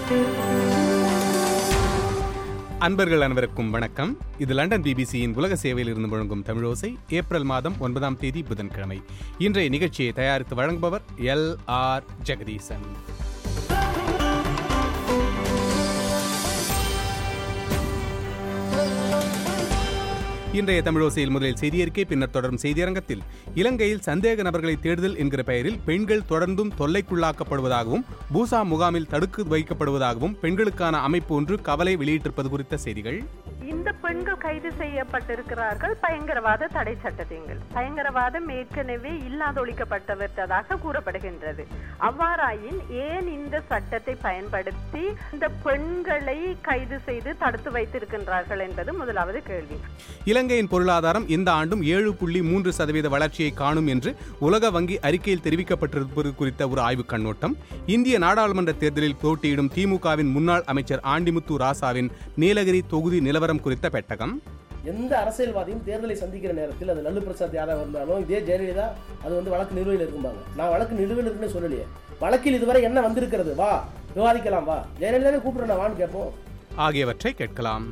அன்பர்கள் அனைவருக்கும் வணக்கம் இது லண்டன் பிபிசியின் உலக சேவையில் இருந்து முழங்கும் தமிழோசை ஏப்ரல் மாதம் ஒன்பதாம் தேதி புதன்கிழமை இன்றைய நிகழ்ச்சியை தயாரித்து வழங்குபவர் எல் ஆர் ஜெகதீசன் இன்றைய தமிழோசையில் முதலில் செய்தியறிக்கை பின்னர் தொடரும் செய்தியரங்கத்தில் இலங்கையில் சந்தேக நபர்களை தேடுதல் என்கிற பெயரில் பெண்கள் தொடர்ந்தும் தொல்லைக்குள்ளாக்கப்படுவதாகவும் பூசா முகாமில் தடுத்து வைக்கப்படுவதாகவும் பெண்களுக்கான அமைப்பு ஒன்று கவலை வெளியிட்டிருப்பது குறித்த செய்திகள் இந்த பெண்கள் கைது செய்யப்பட்டிருக்கிறார்கள் பயங்கரவாத தடை சட்டத்தின்கள் பயங்கரவாதம் ஏற்கனவே இல்லாதொழிக்கப்பட்டதாக கூறப்படுகின்றது அவ்வாறாயின் ஏன் இந்த சட்டத்தை பயன்படுத்தி இந்த பெண்களை கைது செய்து தடுத்து வைத்திருக்கின்றார்கள் என்பது முதலாவது கேள்வி இலங்கையின் பொருளாதாரம் இந்த ஆண்டும் ஏழு புள்ளி மூன்று சதவீத வளர்ச்சியை காணும் என்று உலக வங்கி அறிக்கையில் தெரிவிக்கப்பட்டிருப்பது குறித்த ஒரு ஆய்வுக் கண்ணோட்டம் இந்திய நாடாளுமன்ற தேர்தலில் போட்டியிடும் திமுகவின் முன்னாள் அமைச்சர் ஆண்டிமுத்து ராசாவின் நீலகிரி தொகுதி நிலவரம் குறித்த பெட்டகம் எந்த அரசியல்வாதியும் தேர்தலை சந்திக்கிற நேரத்தில் அது லல்லு பிரசாத் யாதவ் இருந்தாலும் இதே ஜெயலலிதா அது வந்து வழக்கு நிலுவையில் இருக்கும்பாங்க நான் வழக்கு நிலுவையில் இருக்குன்னு சொல்லலையே வழக்கில் இதுவரை என்ன வந்திருக்கிறது வா விவாதிக்கலாம் வா ஜெயலலிதாவே கூப்பிடுறேன் வான்னு கேட்போம் ஆகியவற்றை கேட்கலாம்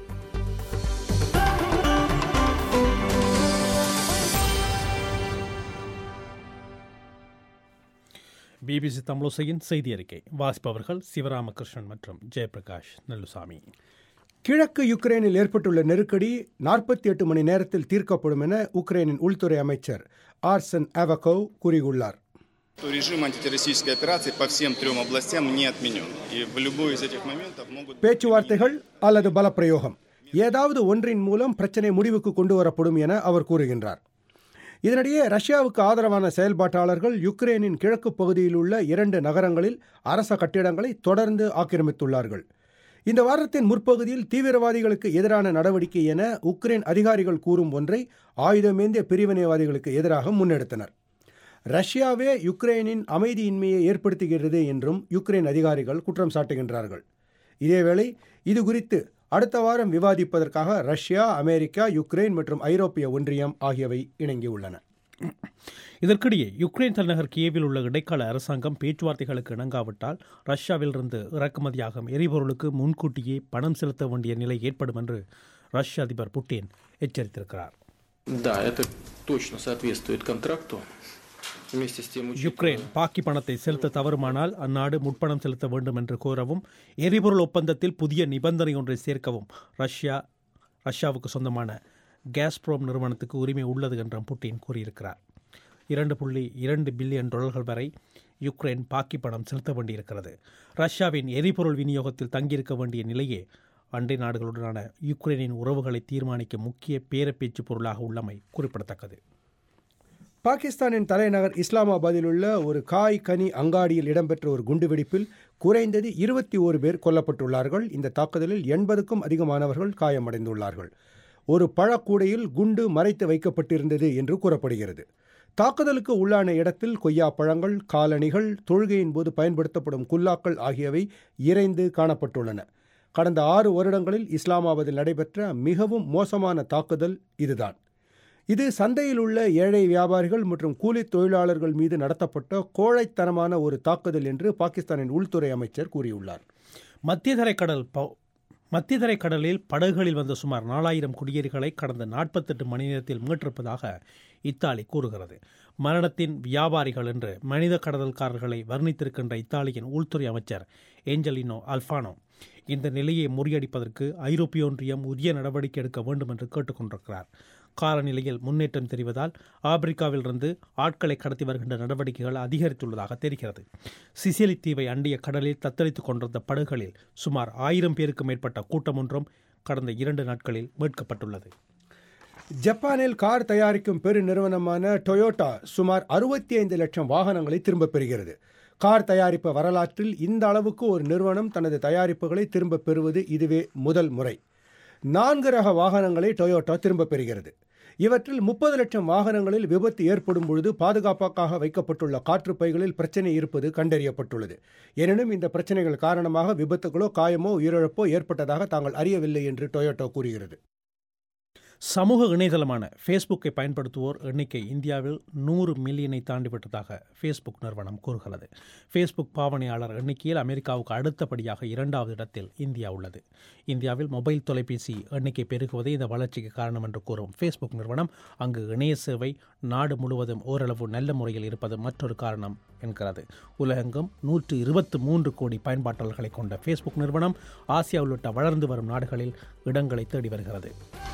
பிபிசி தமிழோசையின் செய்தி அறிக்கை வாசிப்பவர்கள் சிவராமகிருஷ்ணன் மற்றும் ஜெயபிரகாஷ் நல்லுசாமி கிழக்கு யுக்ரைனில் ஏற்பட்டுள்ள நெருக்கடி நாற்பத்தி எட்டு மணி நேரத்தில் தீர்க்கப்படும் என உக்ரைனின் உள்துறை அமைச்சர் ஆர்சன் அவகோவ் கூறியுள்ளார் то режим антитеррористической операции по всем трем областям не отменен. И в любой из этих моментов могут... பேச்சுவார்த்தைகள் அல்லது பலப்பிரயோகம் ஏதாவது ஒன்றின் மூலம் பிரச்சனை முடிவுக்கு கொண்டு வரப்படும் என அவர் கூறுகின்றார் இதனிடையே ரஷ்யாவுக்கு ஆதரவான செயல்பாட்டாளர்கள் யுக்ரைனின் கிழக்கு பகுதியில் உள்ள இரண்டு நகரங்களில் அரச கட்டிடங்களை தொடர்ந்து ஆக்கிரமித்துள்ளார்கள் இந்த வாரத்தின் முற்பகுதியில் தீவிரவாதிகளுக்கு எதிரான நடவடிக்கை என உக்ரைன் அதிகாரிகள் கூறும் ஒன்றை ஆயுதமேந்திய பிரிவினைவாதிகளுக்கு எதிராக முன்னெடுத்தனர் ரஷ்யாவே யுக்ரைனின் அமைதியின்மையை ஏற்படுத்துகிறது என்றும் யுக்ரைன் அதிகாரிகள் குற்றம் சாட்டுகின்றார்கள் இதேவேளை இது குறித்து அடுத்த வாரம் விவாதிப்பதற்காக ரஷ்யா அமெரிக்கா யுக்ரைன் மற்றும் ஐரோப்பிய ஒன்றியம் ஆகியவை இணங்கியுள்ளன இதற்கிடையே யுக்ரைன் தலைநகர் கியேவில் உள்ள இடைக்கால அரசாங்கம் பேச்சுவார்த்தைகளுக்கு இணங்காவிட்டால் ரஷ்யாவிலிருந்து இறக்குமதியாகும் எரிபொருளுக்கு முன்கூட்டியே பணம் செலுத்த வேண்டிய நிலை ஏற்படும் என்று ரஷ்ய அதிபர் புட்டின் எச்சரித்திருக்கிறார் Да, это точно соответствует контракту. Вместе с тем, учитывая- யுக்ரைன் பாக்கி பணத்தை செலுத்த தவறுமானால் அந்நாடு முற்பணம் செலுத்த வேண்டும் என்று கோரவும் எரிபொருள் ஒப்பந்தத்தில் புதிய நிபந்தனை ஒன்றை சேர்க்கவும் ரஷ்யா ரஷ்யாவுக்கு சொந்தமான கேஸ்ப்ரோம் நிறுவனத்துக்கு உரிமை உள்ளது என்றும் புட்டின் கூறியிருக்கிறார் இரண்டு புள்ளி இரண்டு பில்லியன் டாலர்கள் வரை யுக்ரைன் பாக்கி பணம் செலுத்த வேண்டியிருக்கிறது ரஷ்யாவின் எரிபொருள் விநியோகத்தில் தங்கியிருக்க வேண்டிய நிலையே அண்டை நாடுகளுடனான யுக்ரைனின் உறவுகளை தீர்மானிக்கும் முக்கிய பேரப்பேச்சு பொருளாக உள்ளமை குறிப்பிடத்தக்கது பாகிஸ்தானின் தலைநகர் இஸ்லாமாபாத்தில் உள்ள ஒரு காய் கனி அங்காடியில் இடம்பெற்ற ஒரு குண்டுவெடிப்பில் குறைந்தது இருபத்தி ஓரு பேர் கொல்லப்பட்டுள்ளார்கள் இந்த தாக்குதலில் எண்பதுக்கும் அதிகமானவர்கள் காயமடைந்துள்ளார்கள் ஒரு பழக்கூடையில் குண்டு மறைத்து வைக்கப்பட்டிருந்தது என்று கூறப்படுகிறது தாக்குதலுக்கு உள்ளான இடத்தில் கொய்யா பழங்கள் காலணிகள் தொழுகையின் போது பயன்படுத்தப்படும் குல்லாக்கள் ஆகியவை இறைந்து காணப்பட்டுள்ளன கடந்த ஆறு வருடங்களில் இஸ்லாமாபாத்தில் நடைபெற்ற மிகவும் மோசமான தாக்குதல் இதுதான் இது சந்தையில் உள்ள ஏழை வியாபாரிகள் மற்றும் கூலி தொழிலாளர்கள் மீது நடத்தப்பட்ட கோழைத்தனமான ஒரு தாக்குதல் என்று பாகிஸ்தானின் உள்துறை அமைச்சர் கூறியுள்ளார் மத்திய கடல் ப- மத்திய கடலில் படகுகளில் வந்த சுமார் நாலாயிரம் குடியேறிகளை கடந்த நாற்பத்தெட்டு மணி நேரத்தில் மீட்டிருப்பதாக இத்தாலி கூறுகிறது மரணத்தின் வியாபாரிகள் என்று மனித கடத்தல்காரர்களை வர்ணித்திருக்கின்ற இத்தாலியின் உள்துறை அமைச்சர் ஏஞ்சலினோ அல்ஃபானோ இந்த நிலையை முறியடிப்பதற்கு ஐரோப்பிய ஒன்றியம் உரிய நடவடிக்கை எடுக்க வேண்டும் என்று கேட்டுக்கொண்டிருக்கிறார் காலநிலையில் முன்னேற்றம் தெரிவதால் ஆப்பிரிக்காவிலிருந்து ஆட்களை கடத்தி வருகின்ற நடவடிக்கைகள் அதிகரித்துள்ளதாக தெரிகிறது சிசிலி தீவை அண்டிய கடலில் தத்தளித்துக் கொண்டிருந்த படகுகளில் சுமார் ஆயிரம் பேருக்கு மேற்பட்ட கூட்டம் ஒன்றும் கடந்த இரண்டு நாட்களில் மீட்கப்பட்டுள்ளது ஜப்பானில் கார் தயாரிக்கும் பெரு நிறுவனமான டொயோட்டா சுமார் அறுபத்தி ஐந்து லட்சம் வாகனங்களை திரும்பப் பெறுகிறது கார் தயாரிப்பு வரலாற்றில் இந்த அளவுக்கு ஒரு நிறுவனம் தனது தயாரிப்புகளை திரும்பப் பெறுவது இதுவே முதல் முறை நான்கு ரக வாகனங்களை டொயோட்டா திரும்பப் பெறுகிறது இவற்றில் முப்பது லட்சம் வாகனங்களில் விபத்து ஏற்படும் பொழுது பாதுகாப்பாக வைக்கப்பட்டுள்ள காற்றுப் பைகளில் பிரச்சனை இருப்பது கண்டறியப்பட்டுள்ளது எனினும் இந்த பிரச்சனைகள் காரணமாக விபத்துகளோ காயமோ உயிரிழப்போ ஏற்பட்டதாக தாங்கள் அறியவில்லை என்று டொயோட்டோ கூறுகிறது சமூக இணையதளமான ஃபேஸ்புக்கை பயன்படுத்துவோர் எண்ணிக்கை இந்தியாவில் நூறு மில்லியனை தாண்டிவிட்டதாக ஃபேஸ்புக் நிறுவனம் கூறுகிறது ஃபேஸ்புக் பாவனையாளர் எண்ணிக்கையில் அமெரிக்காவுக்கு அடுத்தபடியாக இரண்டாவது இடத்தில் இந்தியா உள்ளது இந்தியாவில் மொபைல் தொலைபேசி எண்ணிக்கை பெருகுவதே இந்த வளர்ச்சிக்கு காரணம் என்று கூறும் ஃபேஸ்புக் நிறுவனம் அங்கு இணைய சேவை நாடு முழுவதும் ஓரளவு நல்ல முறையில் இருப்பது மற்றொரு காரணம் என்கிறது உலகெங்கும் நூற்று இருபத்து மூன்று கோடி பயன்பாட்டாளர்களை கொண்ட ஃபேஸ்புக் நிறுவனம் ஆசியா உள்ளிட்ட வளர்ந்து வரும் நாடுகளில் இடங்களை தேடி வருகிறது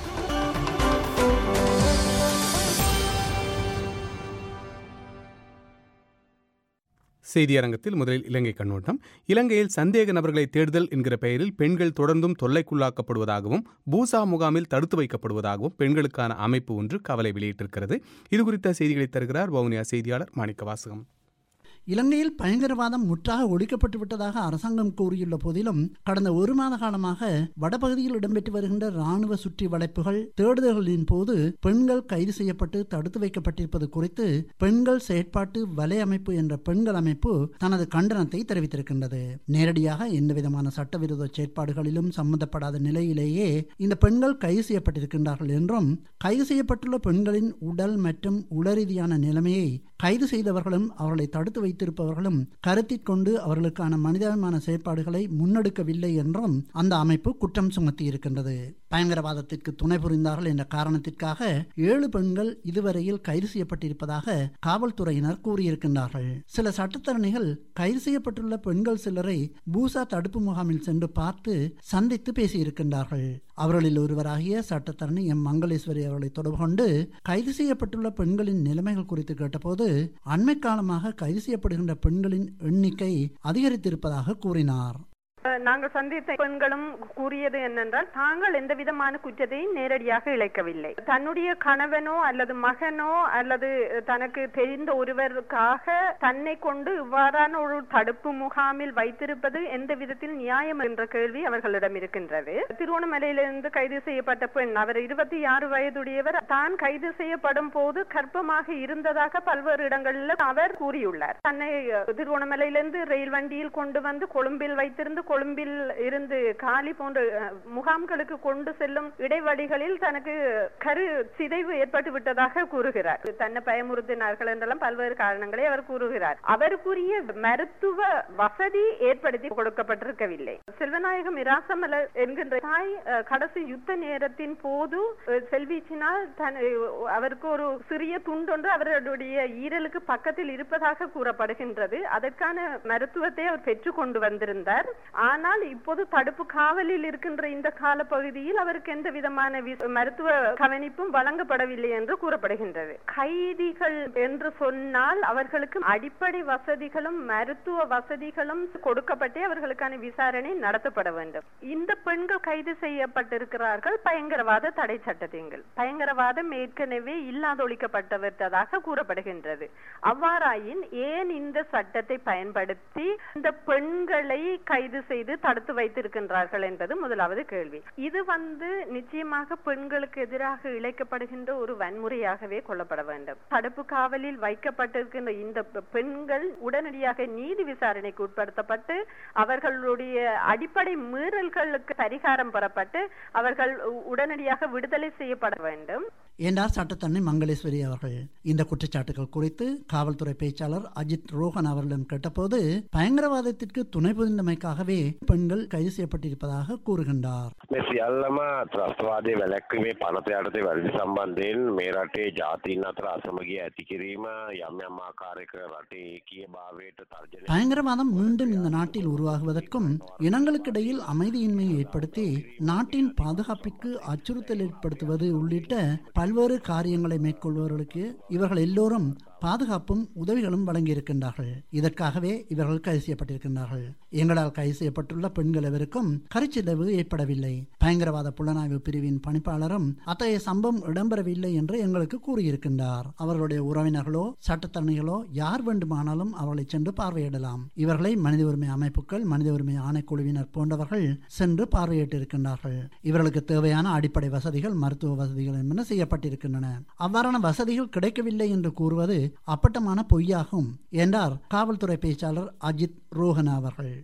செய்தியரங்கத்தில் முதலில் இலங்கை கண்ணோட்டம் இலங்கையில் சந்தேக நபர்களை தேடுதல் என்கிற பெயரில் பெண்கள் தொடர்ந்தும் தொல்லைக்குள்ளாக்கப்படுவதாகவும் பூசா முகாமில் தடுத்து வைக்கப்படுவதாகவும் பெண்களுக்கான அமைப்பு ஒன்று கவலை வெளியிட்டிருக்கிறது இது குறித்த செய்திகளை தருகிறார் வவுனியா செய்தியாளர் மாணிக்க வாசகம் இலங்கையில் பயங்கரவாதம் முற்றாக ஒழிக்கப்பட்டு விட்டதாக அரசாங்கம் கூறியுள்ள போதிலும் கடந்த ஒரு மாத காலமாக வடபகுதியில் இடம்பெற்று வருகின்ற ராணுவ சுற்றி வளைப்புகள் தேடுதல்களின் போது பெண்கள் கைது செய்யப்பட்டு தடுத்து வைக்கப்பட்டிருப்பது குறித்து பெண்கள் செயற்பாட்டு வலை அமைப்பு என்ற பெண்கள் அமைப்பு தனது கண்டனத்தை தெரிவித்திருக்கின்றது நேரடியாக எந்தவிதமான சட்டவிரோத செயற்பாடுகளிலும் சம்பந்தப்படாத நிலையிலேயே இந்த பெண்கள் கைது செய்யப்பட்டிருக்கின்றார்கள் என்றும் கைது செய்யப்பட்டுள்ள பெண்களின் உடல் மற்றும் உளரீதியான நிலைமையை கைது செய்தவர்களும் அவர்களை தடுத்து வைத்திருப்பவர்களும் கருத்தில் கொண்டு அவர்களுக்கான மனிதாபிமான செயற்பாடுகளை முன்னெடுக்கவில்லை என்றும் அந்த அமைப்பு குற்றம் சுமத்தி இருக்கின்றது பயங்கரவாதத்திற்கு துணை புரிந்தார்கள் என்ற காரணத்திற்காக ஏழு பெண்கள் இதுவரையில் கைது செய்யப்பட்டிருப்பதாக காவல்துறையினர் கூறியிருக்கின்றார்கள் சில சட்டத்தரணிகள் கைது செய்யப்பட்டுள்ள பெண்கள் சிலரை பூசா தடுப்பு முகாமில் சென்று பார்த்து சந்தித்து பேசியிருக்கின்றார்கள் அவர்களில் ஒருவராகிய சட்டத்தரணி எம் மங்களேஸ்வரி அவர்களை தொடர்பு கொண்டு கைது செய்யப்பட்டுள்ள பெண்களின் நிலைமைகள் குறித்து கேட்டபோது அண்மை காலமாக கைது செய்யப்படுகின்ற பெண்களின் எண்ணிக்கை அதிகரித்திருப்பதாக கூறினார் நாங்கள் சந்தித்த பெண்களும் கூறியது என்னென்றால் தாங்கள் எந்த விதமான குற்றத்தையும் நேரடியாக இழைக்கவில்லை தன்னுடைய கணவனோ அல்லது மகனோ அல்லது தனக்கு தெரிந்த ஒருவருக்காக தன்னை கொண்டு இவ்வாறான ஒரு தடுப்பு முகாமில் வைத்திருப்பது எந்த விதத்தில் நியாயம் என்ற கேள்வி அவர்களிடம் இருக்கின்றது திருவண்ணாமலையிலிருந்து கைது செய்யப்பட்ட பெண் அவர் இருபத்தி ஆறு வயதுடையவர் தான் கைது செய்யப்படும் போது கர்ப்பமாக இருந்ததாக பல்வேறு இடங்களில் அவர் கூறியுள்ளார் தன்னை திருவண்ணாமலையிலிருந்து ரயில் வண்டியில் கொண்டு வந்து கொழும்பில் வைத்திருந்து கொழும்பில் இருந்து காலி போன்ற முகாம்களுக்கு கொண்டு செல்லும் இடைவெளிகளில் தனக்கு கரு சிதைவு ஏற்பட்டு விட்டதாக கூறுகிறார் தன்னை பயமுறுத்தினார்கள் என்றெல்லாம் பல்வேறு காரணங்களை அவர் கூறுகிறார் அவருக்குரிய மருத்துவ வசதி ஏற்படுத்தி கொடுக்கப்பட்டிருக்கவில்லை செல்வநாயகம் இராசமல என்கின்ற தாய் கடைசி யுத்த நேரத்தின் போது செல்வீச்சினால் தன் அவருக்கு ஒரு சிறிய துண்டொன்று அவருடைய ஈரலுக்கு பக்கத்தில் இருப்பதாக கூறப்படுகின்றது அதற்கான மருத்துவத்தை அவர் பெற்றுக் கொண்டு வந்திருந்தார் ஆனால் இப்போது தடுப்பு காவலில் இருக்கின்ற இந்த கால பகுதியில் அவருக்கு எந்த விதமான மருத்துவ கவனிப்பும் வழங்கப்படவில்லை என்று கூறப்படுகின்றது கைதிகள் என்று சொன்னால் அவர்களுக்கு அடிப்படை வசதிகளும் மருத்துவ வசதிகளும் கொடுக்கப்பட்டே அவர்களுக்கான விசாரணை நடத்தப்பட வேண்டும் இந்த பெண்கள் கைது செய்யப்பட்டிருக்கிறார்கள் பயங்கரவாத தடை சட்டத்தின்கள் பயங்கரவாதம் ஏற்கனவே இல்லாதொழிக்கப்பட்டதாக கூறப்படுகின்றது அவ்வாறாயின் ஏன் இந்த சட்டத்தை பயன்படுத்தி இந்த பெண்களை கைது செய்து தடுத்து வைத்திருக்கின்றார்கள் என்பது முதலாவது கேள்வி இது வந்து நிச்சயமாக பெண்களுக்கு எதிராக இழைக்கப்படுகின்ற ஒரு வன்முறையாகவே கொள்ளப்பட வேண்டும் தடுப்பு காவலில் வைக்கப்பட்டிருக்கின்ற இந்த பெண்கள் உடனடியாக நீதி விசாரணைக்கு உட்படுத்தப்பட்டு அவர்களுடைய அடிப்படை மீறல்களுக்கு பரிகாரம் பெறப்பட்டு அவர்கள் உடனடியாக விடுதலை செய்யப்பட வேண்டும் என்றார் சட்டத்தண்ணி மங்களேஸ்வரி அவர்கள் இந்த குற்றச்சாட்டுகள் குறித்து காவல்துறை பேச்சாளர் அஜித் ரோஹன் அவர்களிடம் கேட்டபோது பயங்கரவாதத்திற்கு துணை புரிந்தமைக்காகவே பெண்கள் கைது செய்யப்பட்டிருப்பதாக கூறுகின்றார் මේ සියල්ලම ත්‍රස්තවාදය වැලැක්වීමේ පනත යටතේ වැරදි සම්බන්ධයෙන් මේ රටේ ජාතීන් අතර අසමගිය ඇති කිරීම යම් යම් ආකාරයක රටේ ඒකීය භාවයට තර්ජනය பயங்கரவாதம் மீண்டும் இந்த நாட்டில் உருவாகுவதற்கும் இனங்களுக்கிடையில் அமைதியின்மையை ஏற்படுத்தி நாட்டின் பாதுகாப்பிற்கு அச்சுறுத்தல் ஏற்படுத்துவது உள்ளிட்ட பல்வேறு காரியங்களை மேற்கொள்பவர்களுக்கு இவர்கள் எல்லோரும் பாதுகாப்பும் உதவிகளும் வழங்கியிருக்கின்றார்கள் இதற்காகவே இவர்கள் கைது செய்யப்பட்டிருக்கின்றார்கள் எங்களால் கைது செய்யப்பட்டுள்ள பெண்கள் எவருக்கும் கருச்சிதைவு ஏற்படவில்லை பயங்கரவாத புலனாய்வு பிரிவின் பணிப்பாளரும் அத்தகைய சம்பவம் இடம்பெறவில்லை என்று எங்களுக்கு கூறியிருக்கின்றார் அவர்களுடைய உறவினர்களோ சட்டத்தரணிகளோ யார் வேண்டுமானாலும் அவர்களை சென்று பார்வையிடலாம் இவர்களை மனித உரிமை அமைப்புகள் மனித உரிமை ஆணைக்குழுவினர் போன்றவர்கள் சென்று பார்வையிட்டிருக்கின்றார்கள் இவர்களுக்கு தேவையான அடிப்படை வசதிகள் மருத்துவ வசதிகள் என்பன செய்யப்பட்டிருக்கின்றன அவ்வாறான வசதிகள் கிடைக்கவில்லை என்று கூறுவது அப்பட்டமான பொய்யாகும் என்றார் காவல்துறை பேச்சாளர் அஜித் ரோஹன் அவர்கள்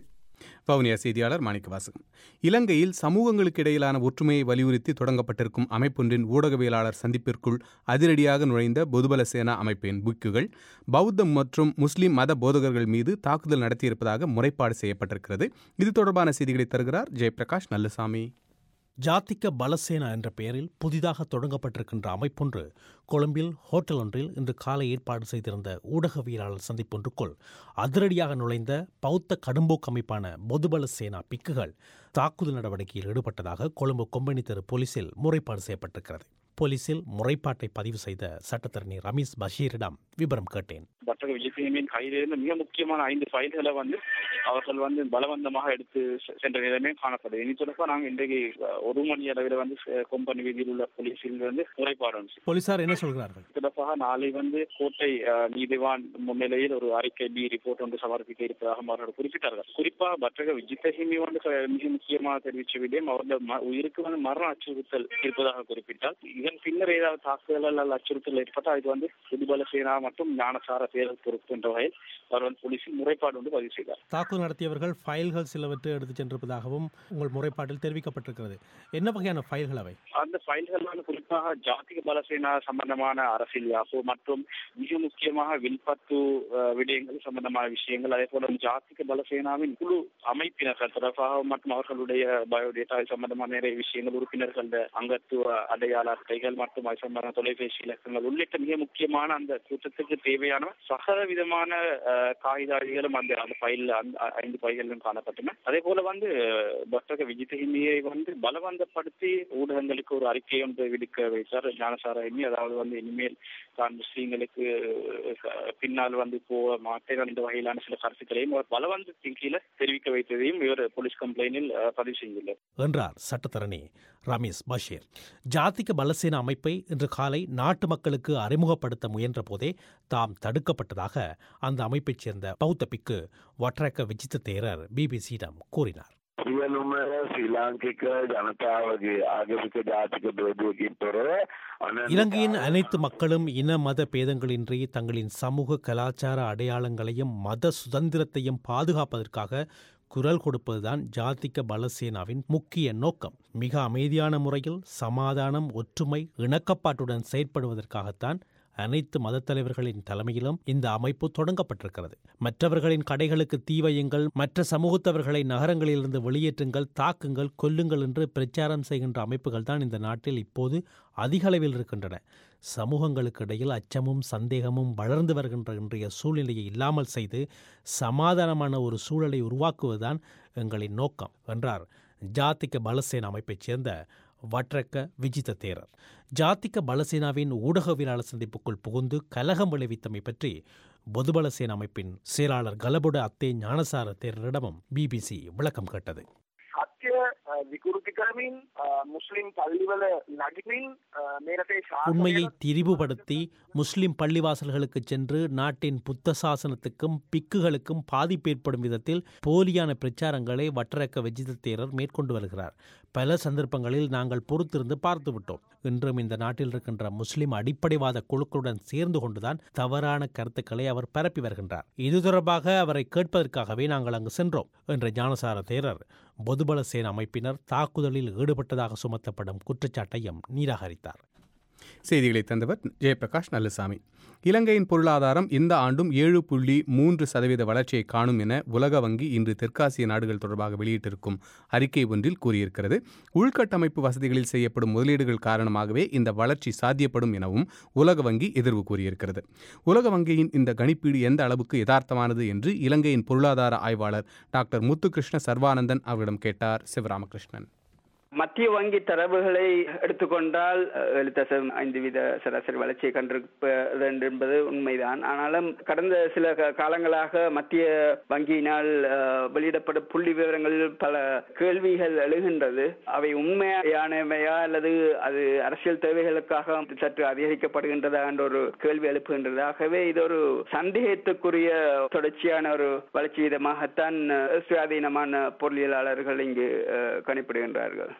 வவுனியா செய்தியாளர் மாணிக்கவாசகம் இலங்கையில் சமூகங்களுக்கு இடையிலான ஒற்றுமையை வலியுறுத்தி தொடங்கப்பட்டிருக்கும் அமைப்பொன்றின் ஊடகவியலாளர் சந்திப்பிற்குள் அதிரடியாக நுழைந்த பொதுபல சேனா அமைப்பின் புக்குகள் பௌத்தம் மற்றும் முஸ்லிம் மத போதகர்கள் மீது தாக்குதல் நடத்தியிருப்பதாக முறைப்பாடு செய்யப்பட்டிருக்கிறது இது தொடர்பான செய்திகளை தருகிறார் ஜெயபிரகாஷ் நல்லசாமி ஜாத்திக பலசேனா என்ற பெயரில் புதிதாக தொடங்கப்பட்டிருக்கின்ற அமைப்பொன்று கொழும்பில் ஹோட்டல் ஒன்றில் இன்று காலை ஏற்பாடு செய்திருந்த ஊடகவியலாளர் சந்திப்பொன்றுக்குள் அதிரடியாக நுழைந்த பௌத்த கடும்போக்கு அமைப்பான பொதுபல சேனா பிக்குகள் தாக்குதல் நடவடிக்கையில் ஈடுபட்டதாக கொழும்பு கொம்பனி தெரு போலீசில் முறைப்பாடு செய்யப்பட்டிருக்கிறது போலீசில் முறைப்பாட்டை பதிவு செய்த சட்டத்தரணி ரமீஸ் பஷீரிடம் விவரம் கேட்டேன் வர்த்தக விஜயசிங்கமின் கையிலிருந்து மிக முக்கியமான ஐந்து ஃபைல்களை வந்து அவர்கள் வந்து பலவந்தமாக எடுத்து செ- சென்ற நிலைமை காணப்படுது இனி தொடர்பாக நாங்கள் இன்றைக்கு அஹ், ஒரு மணி அளவில் வந்து செ- கொம்பனி வீதியில் உள்ள போலீஸில் வந்து முறைப்பாடு அனுப்பிச்சு. போலீசார் என்ன சொல்கிறார்கள் தொடர்பாக நாளை வந்து கோட்டை அஹ், நீதிவான் முன்னிலையில் ஒரு அறிக்கை பி ரிப்போர்ட் ஒன்று சமர்ப்பிக்க இருப்பதாக அவர்கள் குறிப்பிட்டார்கள் குறிப்பாக வர்த்தக விஜித்தஹிமி வந்து க- மிக முக்கியமாக தெரிவித்த விடயம் அவருடைய ம- உயிருக்கு வந்து மரண அச்சுறுத்தல் இருப்பதாக குறிப்பிட்டார் இதன் பின்னர் ஏதாவது தாக்குதல் அல்லது அச்சுறுத்தல் ஏற்பட்டால் இது வந்து புதுபல சேனா மற்றும் ஞானசார தேர்தல் பொறுப்பு என்ற வகையில் அவர் வந்து போலீசில் முறைப்பாடு வந்து பதிவு செய்தார் தாக்குதல் நடத்தியவர்கள் ஃபைல்கள் சிலவற்றை எடுத்துச் சென்றிருப்பதாகவும் உங்கள் முறைப்பாட்டில் தெரிவிக்கப்பட்டிருக்கிறது என்ன வகையான ஃபைல்கள் அவை அந்த ஃபைல்கள் வந்து குறிப்பாக ஜாதிக பலசேனா சம்பந்தமான அரசியல் யாப்பு மற்றும் மிக முக்கியமாக வில்பத்து அஹ், விடயங்கள் சம்பந்தமான விஷயங்கள் அதே போல ஜாதிக பலசேனாவின் குழு அமைப்பினர்கள் தொடர்பாக மற்றும் அவர்களுடைய பயோடேட்டா சம்பந்தமான நிறைய விஷயங்கள் உறுப்பினர்கள் அங்கத்துவ அடையாள அட்டைகள் மற்றும் அது சம்பந்தமான தொலைபேசி இலக்கங்கள் உள்ளிட்ட மிக முக்கியமான அந்த கூட்டத்துக்கு தேவையான சகல விதமான அஹ், காகிதாதிகளும் அந்த அந்த ஃபைல் அந்த அ- ஐந்து ஃபைல்களும் காணப்பட்டன அதே போல வந்து பக்தக விஜிதஹிமியை வந்து பலவந்தப்படுத்தி ஊடகங்களுக்கு ஒரு அறிக்கை ஒன்று விடுக்க வைத்தார் ஞானசார ஹிமி அதாவது வந்து இனிமேல் தான் முஸ்லீம்களுக்கு அஹ், பின்னால் வந்து போக மாட்டேன் என்ற வகையிலான சில கருத்துக்களையும் அவர் பலவந்தத்தின் கீழே தெரிவிக்க வைத்ததையும் இவர் போலீஸ் கம்ப்ளைனில் அஹ், பதிவு செய்துள்ளார் என்றார் சட்டத்தரணி ரமேஷ் பஷீர் ஜாதிக பலசேனா அமைப்பை இன்று காலை நாட்டு மக்களுக்கு அறிமுகப்படுத்த முயன்ற போதே தாம் தடுக்கப்பட்டதாக அந்த அமைப்பைச் சேர்ந்த பௌத்த பிக்கு வட்ரக்க விஜித்த தேரர் பிபிசியிடம் கூறினார் සියලුම ශ්‍රී ලාංකික ජනතාවගේ ආගමික ජාතික බේදයකින් තොරව අනන්‍ය இலங்கையின் அனைத்து மக்களும் இன மத பேதங்களின்றி தங்களின் சமூக கலாச்சார அடையாளங்களையும் மத சுதந்திரத்தையும் பாதுகாப்பதற்காக குரல் கொடுப்பதுதான் ஜாதிக பலசேனாவின் முக்கிய நோக்கம் மிக அமைதியான முறையில் சமாதானம் ஒற்றுமை இணக்கப்பாட்டுடன் செயற்படுவதற்காகத்தான் அனைத்து மதத் தலைவர்களின் தலைமையிலும் இந்த அமைப்பு தொடங்கப்பட்டிருக்கிறது மற்றவர்களின் கடைகளுக்கு தீ வையுங்கள் மற்ற சமூகத்தவர்களை நகரங்களிலிருந்து வெளியேற்றுங்கள் தாக்குங்கள் கொல்லுங்கள் என்று பிரச்சாரம் செய்கின்ற அமைப்புகள் தான் இந்த நாட்டில் இப்போது அதிக அளவில் இருக்கின்றன சமூகங்களுக்கு இடையில் அச்சமும் சந்தேகமும் வளர்ந்து வருகின்ற இன்றைய சூழ்நிலையை இல்லாமல் செய்து சமாதானமான ஒரு சூழலை உருவாக்குவதுதான் எங்களின் நோக்கம் என்றார் ஜாதிக பலசேனா அமைப்பைச் சேர்ந்த வட்ரக்க விஜித தேரர் ஜாதிக பலசேனாவின் ஊடகவியலாளர் சந்திப்புக்குள் புகுந்து கலகம் விளைவித்தமை பற்றி பொதுபலசேனா அமைப்பின் செயலாளர் கலபுட அத்தே ஞானசார தேரரிடமும் பிபிசி விளக்கம் கேட்டது සත්‍ය අ, විකෘති කරමින් අ, මුස්ලිම් පල්ලිවල නගිමින් අ, මේ රටේ உண்மையை ශාසනය திரிவுபடுத்தி முஸ்லிம் பள்ளிவாசல்களுக்கு சென்று நாட்டின் புத்த சாசனத்துக்கும் பிக்குகளுக்கும் பாதிப்பு ஏற்படும் விதத்தில் போலியான பிரச்சாரங்களை வட்டரக்க வெஜித தேரர் மேற்கொண்டு வருகிறார் பல சந்தர்ப்பங்களில் நாங்கள் பொறுத்திருந்து பார்த்து விட்டோம் இன்றும் இந்த நாட்டில் இருக்கின்ற முஸ்லிம் அடிப்படைவாத குழுக்களுடன் சேர்ந்து கொண்டுதான் தவறான கருத்துக்களை அவர் பரப்பி வருகின்றார் இது தொடர்பாக அவரை கேட்பதற்காகவே நாங்கள் அங்கு சென்றோம் என்ற ஞானசார தேரர் பொதுபல சேன அமைப்பினர் தாக்குதலில் ஈடுபட்டதாக சுமத்தப்படும் குற்றச்சாட்டையும் நிராகரித்தார் செய்திகளை தந்தவர் ஜெயபிரகாஷ் நல்லசாமி இலங்கையின் பொருளாதாரம் இந்த ஆண்டும் ஏழு புள்ளி மூன்று சதவீத வளர்ச்சியை காணும் என உலக வங்கி இன்று தெற்காசிய நாடுகள் தொடர்பாக வெளியிட்டிருக்கும் அறிக்கை ஒன்றில் கூறியிருக்கிறது உள்கட்டமைப்பு வசதிகளில் செய்யப்படும் முதலீடுகள் காரணமாகவே இந்த வளர்ச்சி சாத்தியப்படும் எனவும் உலக வங்கி எதிர்வு கூறியிருக்கிறது உலக வங்கியின் இந்த கணிப்பீடு எந்த அளவுக்கு யதார்த்தமானது என்று இலங்கையின் பொருளாதார ஆய்வாளர் டாக்டர் முத்துகிருஷ்ண சர்வானந்தன் அவரிடம் கேட்டார் சிவராமகிருஷ்ணன் மத்திய வங்கி தரவுகளை எடுத்துக்கொண்டால் அஹ், ஏழு தசம் ஐந்து வீத சராசரி வளர்ச்சியை கண்டிருப்பது என்பது உண்மைதான் ஆனாலும் கடந்த சில க- காலங்களாக மத்திய வங்கியினால் அஹ், வெளியிடப்படும் புள்ளி விவரங்களில் பல கேள்விகள் எழுகின்றது அவை உண்மையானவையா அல்லது அது அரசியல் தேவைகளுக்காக சற்று அதிகரிக்கப்படுகின்றதா என்ற ஒரு கேள்வி எழுப்புகின்றது ஆகவே இது ஒரு சந்தேகத்துக்குரிய தொடர்ச்சியான ஒரு வளர்ச்சி விதமாகத்தான் அஹ், சுயாதீனமான பொருளியலாளர்கள் இங்கு அஹ், கணிப்பிடுகின்றார்கள்